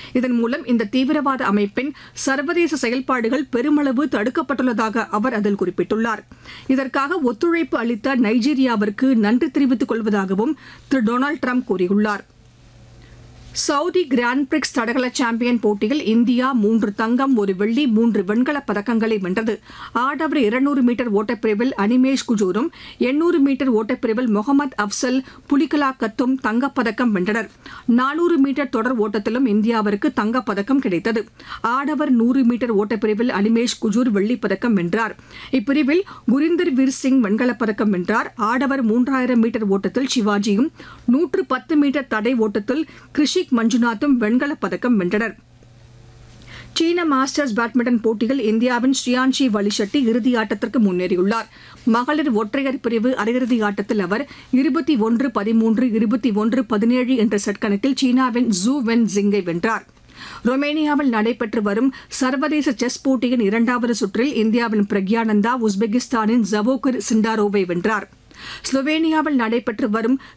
இதன் மூலம் இந்த தீவிரவாத அமைப்பின் சர்வதேச செயல்பாடுகள் பெருமளவு தடுக்கப்பட்டுள்ளதாக அவர் அதில் குறிப்பிட்டுள்ளார் இதற்காக ஒத்துழைப்பு அளித்த நைஜீரியாவிற்கு நன்றி தெரிவித்துக் கொள்வதாகவும் திரு டொனால்டு ட்ரம்ப் கூறியுள்ளார் சவுதி கிராண்ட் பிரிக்ஸ் தடகள சாம்பியன் போட்டியில் இந்தியா மூன்று தங்கம் ஒரு வெள்ளி மூன்று வெண்கலப் பதக்கங்களை வென்றது ஆடவர் இருநூறு மீட்டர் ஓட்டப்பிரிவில் அனிமேஷ் குஜூரும் எண்ணூறு மீட்டர் ஓட்டப்பிரிவில் முகமது அப்சல் புலிகலா கத்தும் தங்கப்பதக்கம் வென்றனர் நானூறு மீட்டர் தொடர் ஓட்டத்திலும் இந்தியாவிற்கு தங்கப்பதக்கம் கிடைத்தது ஆடவர் நூறு மீட்டர் ஓட்டப்பிரிவில் அனிமேஷ் குஜூர் வெள்ளிப் பதக்கம் வென்றார் இப்பிரிவில் குரிந்தர் வீர் சிங் வெண்கலப் பதக்கம் வென்றார் ஆடவர் மூன்றாயிரம் மீட்டர் ஓட்டத்தில் சிவாஜியும் நூற்று பத்து மீட்டர் தடை ஓட்டத்தில் கிருஷிக் மஞ்சுநாத்தும் வெண்கலப் பதக்கம் வென்றனர் சீன மாஸ்டர்ஸ் பேட்மிண்டன் போட்டியில் இந்தியாவின் ஸ்ரீயான்ஷி வலிஷெட்டி இறுதி ஆட்டத்திற்கு முன்னேறியுள்ளார் மகளிர் ஒற்றையர் பிரிவு அரையிறுதி ஆட்டத்தில் அவர் இருபத்தி ஒன்று பதிமூன்று இருபத்தி ஒன்று பதினேழு என்ற செட் கணக்கில் சீனாவின் ஜூ வென் ஜிங்கை வென்றார் ரொமேனியாவில் நடைபெற்று வரும் சர்வதேச செஸ் போட்டியின் இரண்டாவது சுற்றில் இந்தியாவின் பிரக்யானந்தா உஸ்பெகிஸ்தானின் ஜவோகர் சிண்டாரோவை வென்றார் ஸ்லோவேனியாவில் நடைபெற்று வரும்